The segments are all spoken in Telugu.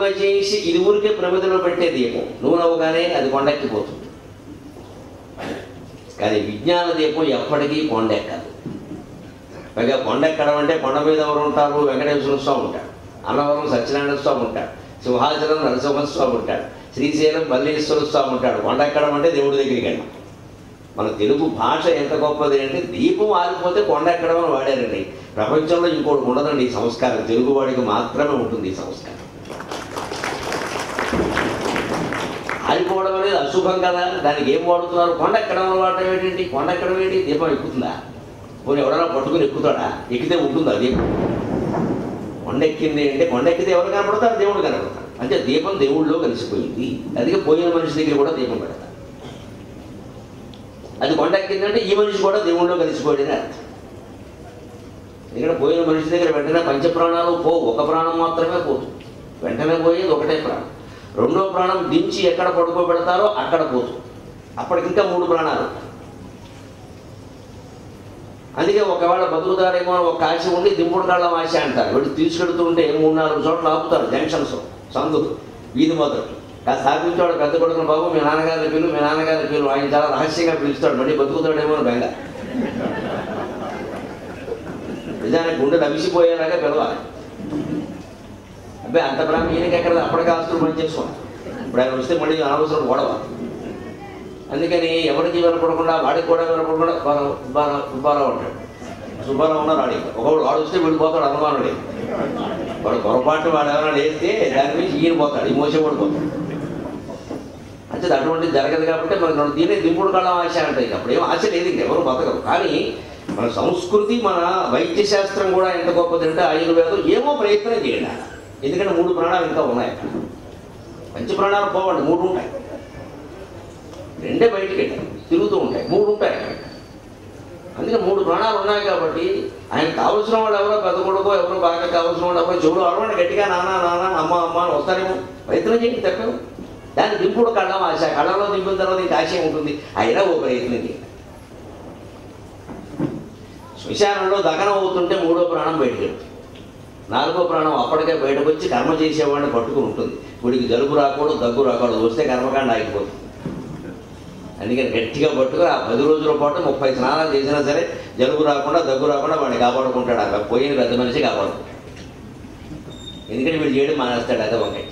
నిలువుగా చేసి ఇది ఊరికే ప్రమిదలో పెట్టే దీపం నూనె అవగానే అది కొండెక్కిపోతుంది కానీ విజ్ఞాన దీపం ఎప్పటికీ కొండెక్కదు పైగా కొండెక్కడం అంటే కొండ మీద ఎవరు ఉంటారు వెంకటేశ్వర స్వామి ఉంటాడు అన్నవరం సత్యనారాయణ స్వామి ఉంటాడు సింహాచలం నరసింహ స్వామి ఉంటాడు శ్రీశైలం మల్లేశ్వర స్వామి ఉంటాడు కొండెక్కడం అంటే దేవుడి దగ్గరికి వెళ్ళి మన తెలుగు భాష ఎంత గొప్పది అంటే దీపం ఆరిపోతే కొండెక్కడం అని వాడారండి ప్రపంచంలో ఇంకోటి ఉండదండి ఈ సంస్కారం తెలుగు వాడికి మాత్రమే ఉంటుంది ఈ సంస్కారం ఆరిపోవడం అనేది అశుభం కదా దానికి ఏం వాడుతున్నారు కొండ ఎక్కడం వాడటం ఏంటండి కొండ ఎక్కడం ఏంటి దీపం ఎక్కుతుందా పోనీ ఎవడన్నా పట్టుకుని ఎక్కుతాడా ఎక్కితే ఉంటుందా దీపం కొండ ఎక్కింది అంటే కొండ ఎక్కితే ఎవరు కనపడతారు దేవుడు కనపడతారు అంటే దీపం దేవుళ్ళలో కలిసిపోయింది అందుకే పోయిన మనిషి దగ్గర కూడా దీపం పెడతారు అది కొండ ఎక్కిందంటే ఈ మనిషి కూడా దేవుళ్ళలో కలిసిపోయాడని అర్థం ఇక్కడ పోయిన మనిషి దగ్గర వెంటనే పంచ ప్రాణాలు పోవు ఒక ప్రాణం మాత్రమే పోతుంది వెంటనే పోయేది ఒకటే ప్రాణం రెండో ప్రాణం దించి ఎక్కడ పడుకోబెడతారో అక్కడ పోతుంది అప్పటికి ఇంకా మూడు ప్రాణాలు ఉంటాయి. అందుకే ఒకవేళ బతుకుతారేమో అని ఒక ఆశ ఉండి దింపుడు కాళ్ళ ఆశ అంటారు వీడు తీసుకెడుతూ ఉంటే మూడు నాలుగు చోట్ల ఆపుతారు జంక్షన్స్ సందు వీధి మొదలు కాస్త స్థాపించాడు పెద్ద కొడుకున్న బాబు మీ నాన్నగారి పిలు మీ నాన్నగారి పిలు ఆయన చాలా రహస్యంగా పిలుస్తాడు మళ్ళీ బతుకుతాడేమో అని బెంగ నిజానికి గుండె నవిసిపోయేలాగా పిలవాలి అబ్బాయి అంత ప్రేమ ఈయనకి ఎక్కడ అప్పటికే ఆస్తులు పని చేసుకోండి ఇప్పుడు ఆయన వస్తే మళ్ళీ అనవసరం గొడవ అందుకని ఎవరికి వినపడకుండా వాడికి కూడా వినపడకుండా సుబ్బారావు సుబ్బారావు సుబ్బారావు అంటాడు సుబ్బారావు ఉన్నారు వాడి ఒకడు వాడు వస్తే వీడు పోతాడు అనుమానుడే వాడు పొరపాటు వాడు ఎవరైనా వేస్తే దాని నుంచి ఈయన పోతాడు ఈ మోసే కూడా పోతాడు అంటే అటువంటి జరగదు కాబట్టి మనకు రెండు దీనే దింపుడు కాలం ఆశ అంటాయి అప్పుడు ఏం ఆశ లేదు ఇంక ఎవరు బతకరు కానీ మన సంస్కృతి మన వైద్య శాస్త్రం కూడా ఎంత గొప్పది అంటే ఆయుర్వేదం ఏమో ప్రయత్నం చేయండి ఎందుకంటే మూడు ప్రాణాలు ఇంకా ఉన్నాయి అక్కడ పంచ ప్రాణాలు పోవండి మూడు ఉంటాయి రెండే బయటికి వెళ్ళాయి తిరుగుతూ ఉంటాయి మూడు ఉంటాయి అక్కడ అందుకే మూడు ప్రాణాలు ఉన్నాయి కాబట్టి ఆయన కావలసిన వాళ్ళు ఎవరో పెద్ద కొడుకో ఎవరో బాగా కావాల్సిన వాళ్ళు ఎవరో చెవులు అరవండి గట్టిగా నాన్న నాన్న అమ్మ అమ్మ అని వస్తారేమో ప్రయత్నం చేయండి తప్పేమో దాన్ని దింపుడు కళ్ళం ఆశ కళ్ళలో దింపిన తర్వాత ఇంకా ఆశయం ఉంటుంది అయినా ఓ ప్రయత్నం చేయండి శ్మశానంలో దహనం అవుతుంటే మూడో ప్రాణం బయటికి వెళ్తుంది నాలుగో ప్రాణం అప్పటికే బయటకు వచ్చి కర్మ చేసేవాడిని పట్టుకుని ఉంటుంది వీడికి జలుబు రాకూడదు దగ్గు రాకూడదు వస్తే కర్మకాండ ఆగిపోతుంది అందుకని గట్టిగా పట్టుకుని ఆ పది రోజుల పాటు ముప్పై స్నానాలు చేసినా సరే జలుబు రాకుండా దగ్గు రాకుండా వాడిని కాపాడుకుంటాడు అక్కడ పోయిన పెద్ద మనిషి కాపాడుకుంటాడు ఎందుకంటే వీడు చేయడం మానేస్తాడు అదే వంకటి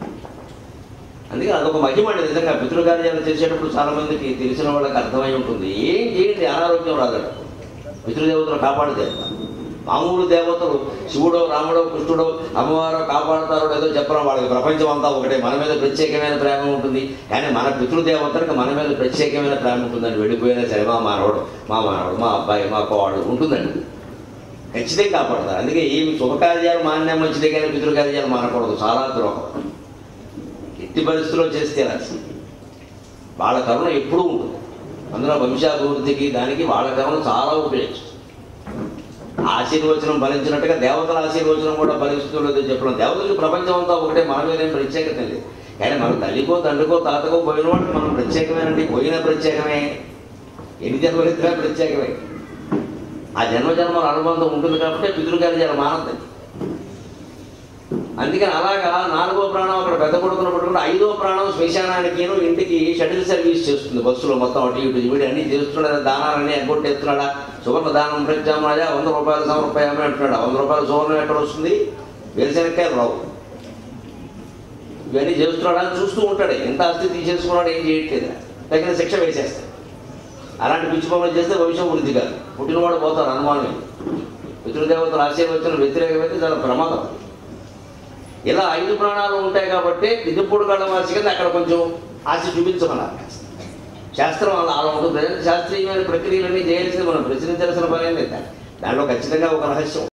అందుకే అదొక మహిమండి నిజంగా పితృకార్యాలు చేసేటప్పుడు చాలా మందికి తెలిసిన వాళ్ళకి అర్థమై ఉంటుంది ఏం చేయండి అనారోగ్యం రాదట పితృదేవతలు కాపాడుతారు మామూలు దేవతలు శివుడో రాముడో కృష్ణుడో అమ్మవారో కాపాడుతారో లేదో చెప్పడం వాళ్ళకి ప్రపంచం అంతా ఒకటే మన మీద ప్రత్యేకమైన ప్రేమ ఉంటుంది కానీ మన పితృదేవతలకు మన మీద ప్రత్యేకమైన ప్రేమ ఉంటుందండి వెళ్ళిపోయినా సరే మా మానవుడు మా మానవుడు మా అబ్బాయి మా కోవాడు ఉంటుందండి ఖచ్చితంగా కాపాడతారు అందుకే ఏమి శుభకార్యాలు మాన్యం మంచిదే కానీ పితృకార్యాలు మానకూడదు చాలా ద్రోహం ఎట్టి పరిస్థితుల్లో చేస్తే రాసి వాళ్ళ కరుణ ఎప్పుడూ ఉంటుంది అందులో వంశాభివృద్ధికి దానికి వాళ్ళ కరుణ చాలా ఉపయోగిస్తుంది ఆశీర్వచనం ఫలించినట్టుగా దేవతల ఆశీర్వచనం కూడా ఫలిస్తుందో చెప్పడం దేవతలకు ప్రపంచం అంతా ఒకటే మన మీద ఏం ప్రత్యేకత లేదు కానీ మన తల్లికో తండ్రికో తాతకో పోయిన వాళ్ళు మనం ప్రత్యేకమేనండి పోయిన ప్రత్యేకమే ఎన్ని జన్మలెత్తినా ప్రత్యేకమే ఆ జన్మ జన్మల అనుబంధం ఉంటుంది కాబట్టి పితృకార్యాలు మానద్దండి అందుకని అలాగా నాలుగో ప్రాణం అక్కడ పెద్ద కొడుకున పట్టుకుంటే ఐదో ప్రాణం శ్మశానానికి ఇంటికి షటిల్ సర్వీస్ చేస్తుంది బస్సులో మొత్తం అటు ఇటు వీడు అన్ని చేస్తున్నాడు దానాలన్నీ ఎగ్గొట్టేస్తున్నాడా సువర్ణ దానం ప్రత్యామ్నాయ వంద రూపాయలు సమర్పయామని అంటున్నాడు వంద రూపాయల సువర్ణం ఎక్కడ వస్తుంది వేరుశనక్కాయలు రావు ఇవన్నీ చేస్తున్నాడా అని చూస్తూ ఉంటాడు ఎంత ఆస్తి తీసేసుకున్నాడు ఏం చేయట్లేదు తగిన శిక్ష వేసేస్తాడు అలాంటి పిచ్చి పనులు చేస్తే భవిష్యం వృద్ధి కాదు పుట్టినవాడు పోతారు అనుమానం పితృదేవతలు ఆశీర్వచనం వ్యతిరేకమైతే చాలా ప్రమాదం ఇలా ఐదు ప్రాణాలు ఉంటాయి కాబట్టి దిద్దుపూడి కళ్ళ వాసి కింద అక్కడ కొంచెం ఆశ చూపించమన్నారు శాస్త్రం అలా అలా ఉంటుంది ప్రజెంట్ శాస్త్రీయమైన ప్రక్రియలన్నీ చేయాల్సింది మనం ప్రచురించాల్సిన పని లేదు దాంట్లో ఖచ్చితంగా ఒక రహస్యం